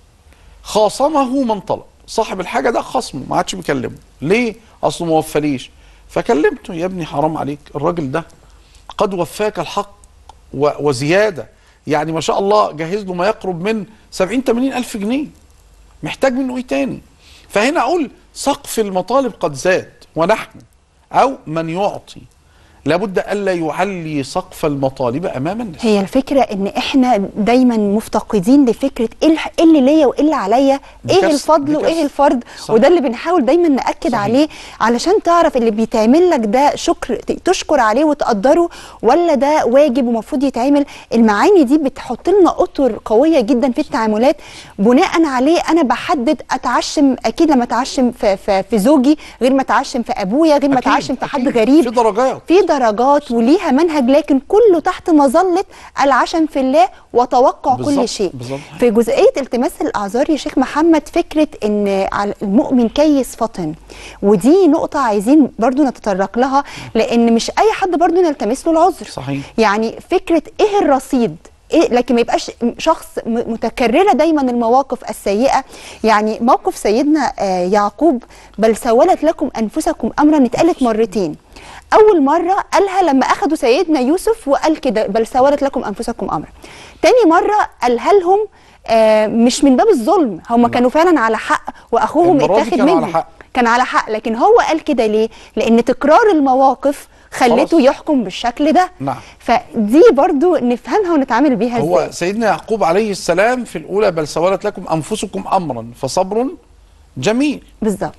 خاصمه من طلب صاحب الحاجه ده خصمه ما عادش بيكلمه ليه اصله ما وفليش فكلمته يا ابني حرام عليك الراجل ده قد وفاك الحق و- وزياده يعني ما شاء الله جهز له ما يقرب من 70 80 الف جنيه محتاج منه ايه تاني فهنا اقول سقف المطالب قد زاد ونحن او من يعطي لابد الا يعلي سقف المطالب امام الناس هي الفكرة ان احنا دايما مفتقدين لفكرة ايه الح- إيه اللي ليا وايه اللي عليا دي ايه كارثة، الفضل دي وايه كارثة. الفرض صح. وده اللي بنحاول دايما نأكد صحيح. عليه علشان تعرف اللي بيتعمل لك ده شكر ت- تشكر عليه وتقدره ولا ده واجب ومفروض يتعمل المعاني دي بتحط لنا اطر قوية جدا في التعاملات بناء عليه انا بحدد اتعشم اكيد لما اتعشم في, في, في زوجي غير ما اتعشم في ابويا غير ما أكيد، اتعشم في حد أكيد. غريب في درجات في درجات وليها منهج لكن كله تحت مظله العشم في الله وتوقع كل بالظبط، شيء بالظبط. في جزئيه التماس الاعذار يا شيخ محمد فكره ان على المؤمن كيس فطن ودي نقطه عايزين برضو نتطرق لها لان مش اي حد برضو نلتمس له العذر صحيح. يعني فكره ايه الرصيد إيه لكن ما يبقاش شخص م- متكرره دايما المواقف السيئه يعني موقف سيدنا آه، يعقوب بل سولت لكم انفسكم امرا اتقالت مرتين اول مره قالها لما اخذوا سيدنا يوسف وقال كده بل سولت لكم انفسكم امرا تاني مره قالها لهم آه، مش من باب الظلم هم كانوا فعلا على حق واخوهم المرة دي اتاخد كانوا على منهم حق. كان على حق لكن هو قال كده ليه لان تكرار المواقف خلته خلاص. يحكم بالشكل ده نعم. فدي برضو نفهمها ونتعامل بيها هو ازاي سيدنا يعقوب عليه السلام في الاولى بل سولت لكم انفسكم امرا فصبر جميل بالظبط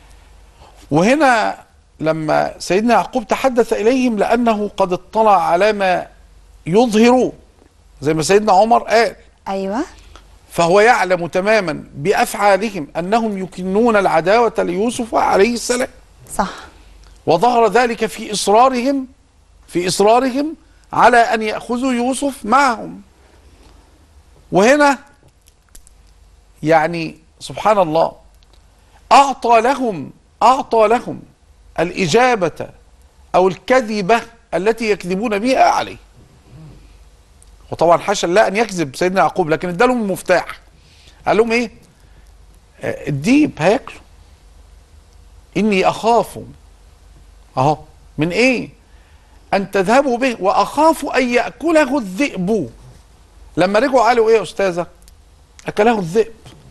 وهنا لما سيدنا يعقوب تحدث اليهم لانه قد اطلع على ما يظهرون زي ما سيدنا عمر قال ايوه فهو يعلم تماما بافعالهم انهم يكنون العداوه ليوسف عليه السلام صح وظهر ذلك في اصرارهم في اصرارهم على ان ياخذوا يوسف معهم وهنا يعني سبحان الله اعطى لهم اعطى لهم الاجابه او الكذبه التي يكذبون بها عليه وطبعا حاشا الله ان يكذب سيدنا يعقوب لكن ادالهم المفتاح قال لهم ايه آه، الديب هياكله اني اخاف اهو من ايه ان تذهبوا به واخاف ان ياكله الذئب لما رجعوا قالوا ايه يا استاذه اكله الذئب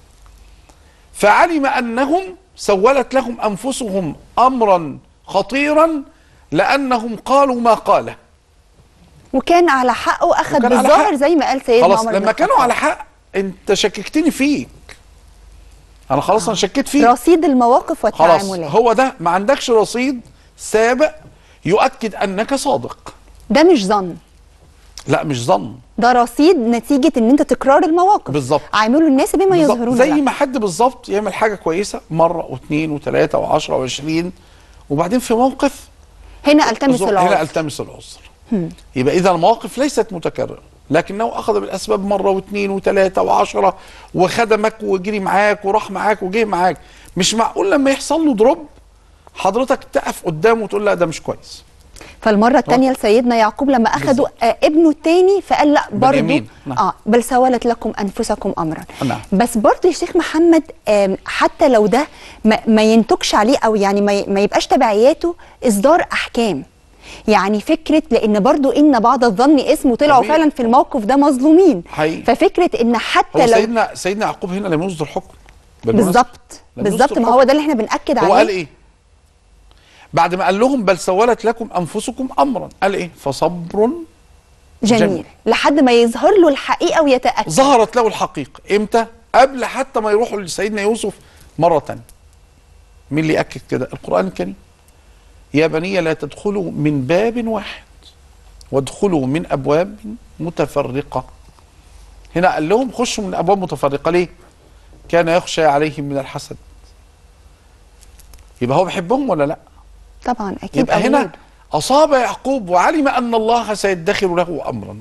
فعلم انهم سولت لهم انفسهم امرا خطيرا لانهم قالوا ما قاله وكان على حق واخد وكان على بالظاهر حق. زي ما قال سيدنا خلاص عمر بن لما كانوا الخطاب. على حق انت شككتني فيك انا خلاص انا شكيت فيك رصيد المواقف خلاص والتعاملات هو ده ما عندكش رصيد سابق يؤكد انك صادق ده مش ظن لا مش ظن ده رصيد نتيجه ان انت تكرار المواقف بالظبط. عاملوا الناس بما بالظبط. يظهرون زي لك. ما حد بالظبط يعمل حاجه كويسه مره واثنين وثلاثه وعشرة وعشرين وبعدين في موقف هنا التمس هنا العذر التمس العذر يبقى اذا المواقف ليست متكرره لكنه اخذ بالاسباب مره واثنين وثلاثه وعشرة وخدمك وجري معاك وراح معاك وجه معاك مش معقول لما يحصل له دروب حضرتك تقف قدامه وتقول لا ده مش كويس فالمره الثانيه لسيدنا يعقوب لما اخذوا آه ابنه الثاني فقال لا برضه بنيامين. نعم. اه بل سولت لكم انفسكم امرا نعم. بس برضه يا شيخ محمد آم، حتى لو ده ما, ما ينتجش عليه او يعني ما, ي- ما يبقاش تبعياته اصدار احكام يعني فكره لان برضه ان بعض الظن اسم وطلعوا طبيعي. فعلا في الموقف ده مظلومين حقيقي. ففكره ان حتى هو لو سيدنا سيدنا يعقوب هنا لم يصدر حكم بالمناسبة. بالظبط لم بالظبط يصدر ما حكم. هو ده اللي احنا بناكد عليه هو قال ايه بعد ما قال لهم بل سولت لكم انفسكم امرا قال ايه فصبر جميل, جميل. لحد ما يظهر له الحقيقه ويتاكد ظهرت له الحقيقه امتى قبل حتى ما يروحوا لسيدنا يوسف مره تانية مين اللي ياكد كده القران الكريم يا بني لا تدخلوا من باب واحد وادخلوا من ابواب متفرقه هنا قال لهم خشوا من ابواب متفرقه ليه كان يخشى عليهم من الحسد يبقى هو بيحبهم ولا لا طبعا اكيد يبقى هنا أولاد. أصاب يعقوب وعلم أن الله سيدخر له أمرا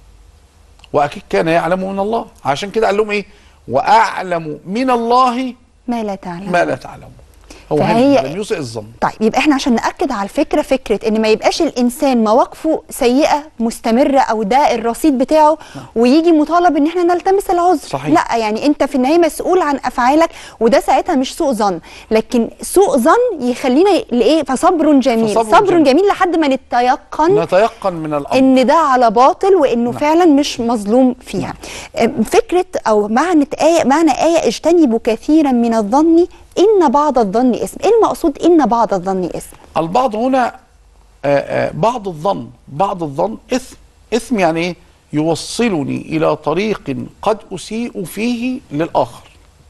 وأكيد كان يعلم من الله عشان كده قال لهم إيه وأعلم من الله ما لا تعلم ما لا تعلمون هو فهي- هنا لم يسئ الظن طيب يبقى احنا عشان ناكد على الفكره فكره ان ما يبقاش الانسان مواقفه سيئه مستمره او ده الرصيد بتاعه ويجي مطالب ان احنا نلتمس العذر صحيح. لا يعني انت في النهايه مسؤول عن افعالك وده ساعتها مش سوء ظن لكن سوء ظن يخلينا لايه فصبر جميل فصبر صبر جميل. جميل لحد ما نتيقن نتيقن من الأمر ان ده على باطل وانه فعلا مش مظلوم فيها أم، فكره او معنى ايه معنى ايه اجتنبوا كثيرا من الظن ان بعض الظن اسم ايه المقصود ان بعض الظن اسم البعض هنا آه، آه، بعض الظن بعض الظن إثم إثم يعني إيه يوصلني إلى طريق قد أسيء فيه للآخر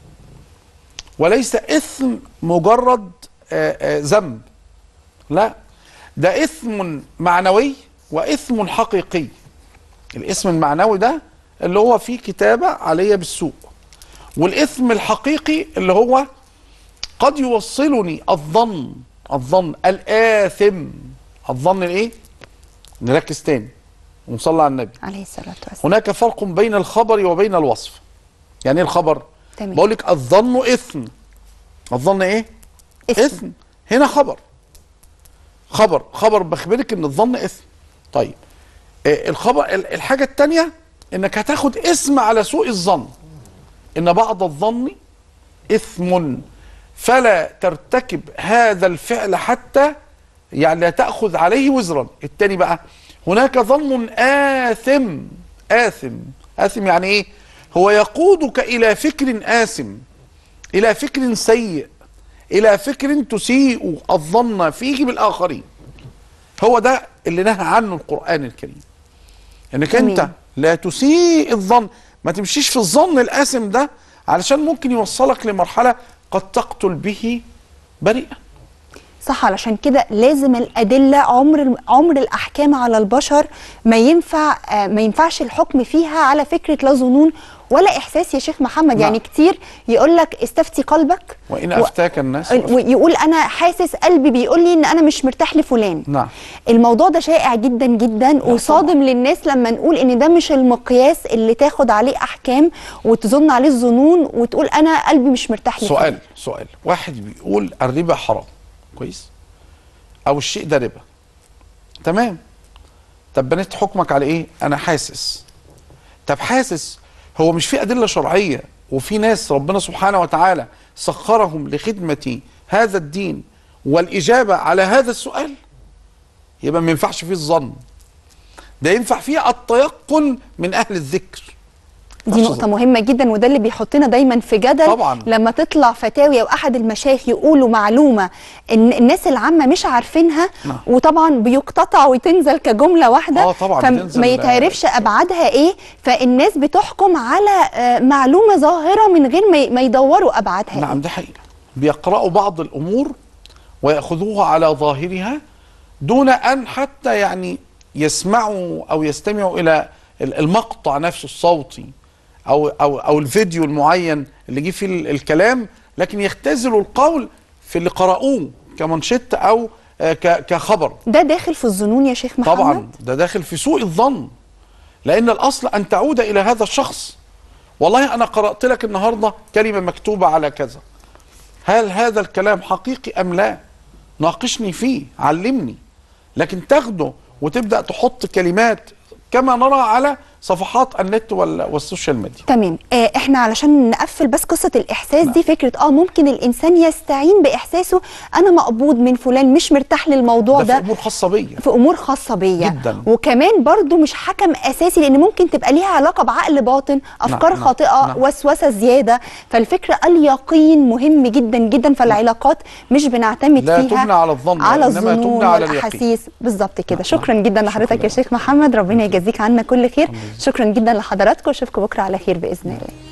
وليس إثم مجرد آه، آه، ذنب لا ده إثم معنوي وإثم حقيقي الإثم المعنوي ده اللي هو فيه كتابة علي بالسوء والإثم الحقيقي اللي هو قد يوصلني الظن الظن الآثم الظن الايه؟ نركز تاني ونصلي على النبي عليه الصلاه والسلام هناك فرق بين الخبر وبين الوصف يعني ايه الخبر؟ تمام. بقول لك الظن إثم الظن ايه؟ اسم. إثم هنا خبر خبر خبر بخبرك ان الظن إثم طيب آه، الخبر ال- الحاجة التانية انك هتاخد اسم على سوء الظن ان بعض الظن إثم فلا ترتكب هذا الفعل حتى يعني لا تأخذ عليه وزرا التاني بقى هناك ظن آثم آثم آثم يعني إيه هو يقودك إلى فكر آثم إلى فكر سيء إلى فكر تسيء الظن فيه بالآخرين هو ده اللي نهى عنه القرآن الكريم انك جميل. انت لا تسيء الظن ما تمشيش في الظن الآثم ده علشان ممكن يوصلك لمرحلة قد تقتل به بريئا صح علشان كده لازم الادله عمر عمر الاحكام على البشر ما ينفع آه، ما ينفعش الحكم فيها على فكره لا ظنون ولا احساس يا شيخ محمد نعم. يعني كتير يقول لك استفتي قلبك وإن و- أفتاك الناس ويقول انا حاسس قلبي بيقول لي ان انا مش مرتاح لفلان نعم. الموضوع ده شائع جدا جدا وصادم للناس لما نقول ان ده مش المقياس اللي تاخد عليه احكام وتظن عليه الظنون وتقول انا قلبي مش مرتاح لفلان سؤال سؤال واحد بيقول الربا حرام كويس او الشيء ده ربا تمام طب بنيت حكمك على ايه انا حاسس طب حاسس هو مش في ادله شرعيه وفي ناس ربنا سبحانه وتعالى سخرهم لخدمه هذا الدين والاجابه على هذا السؤال يبقى ما ينفعش فيه الظن ده ينفع فيه التيقن من اهل الذكر دي نقطة مهمة جدا وده اللي بيحطنا دايما في جدل طبعاً. لما تطلع فتاوي او احد المشايخ يقولوا معلومة ان الناس العامة مش عارفينها نعم. وطبعا بيقتطع وتنزل كجملة واحدة آه طبعاً بتنزل، فما يتعرفش ابعادها ايه فالناس بتحكم على آه، معلومة ظاهرة من غير ما ي- ما يدوروا ابعادها نعم إيه. ده حقيقة بيقرأوا بعض الأمور ويأخذوها على ظاهرها دون أن حتى يعني يسمعوا أو يستمعوا إلى ال- المقطع نفسه الصوتي أو أو أو الفيديو المعين اللي جه فيه ال- الكلام لكن يختزلوا القول في اللي قرأوه كمنشط أو آه، ك- كخبر ده داخل في الظنون يا شيخ محمد طبعا ده داخل في سوء الظن لان الاصل ان تعود الى هذا الشخص والله انا قرات لك النهارده كلمه مكتوبه على كذا هل هذا الكلام حقيقي ام لا ناقشني فيه علمني لكن تاخده وتبدا تحط كلمات كما نرى على صفحات النت وال- والسوشيال ميديا تمام آه احنا علشان نقفل بس قصه الاحساس دي فكره اه ممكن الانسان يستعين باحساسه انا مقبوض من فلان مش مرتاح للموضوع ده في ده امور خاصه بيا في امور خاصه بيا جداً. وكمان برضو مش حكم اساسي لان ممكن تبقى ليها علاقه بعقل باطن افكار نعم، خاطئه نعم. وسوسه زياده فالفكره اليقين مهم جدا جدا فالعلاقات مش بنعتمد لا فيها تبنى على الظن على وإنما الظنون تبنى على اليقين. والاحاسيس بالظبط كده نعم، شكرا نعم. جدا شكراً لحضرتك يا لك. شيخ محمد ربنا يجازيك عنا كل خير شكرا جدا لحضراتكم واشوفكم بكره على خير باذن الله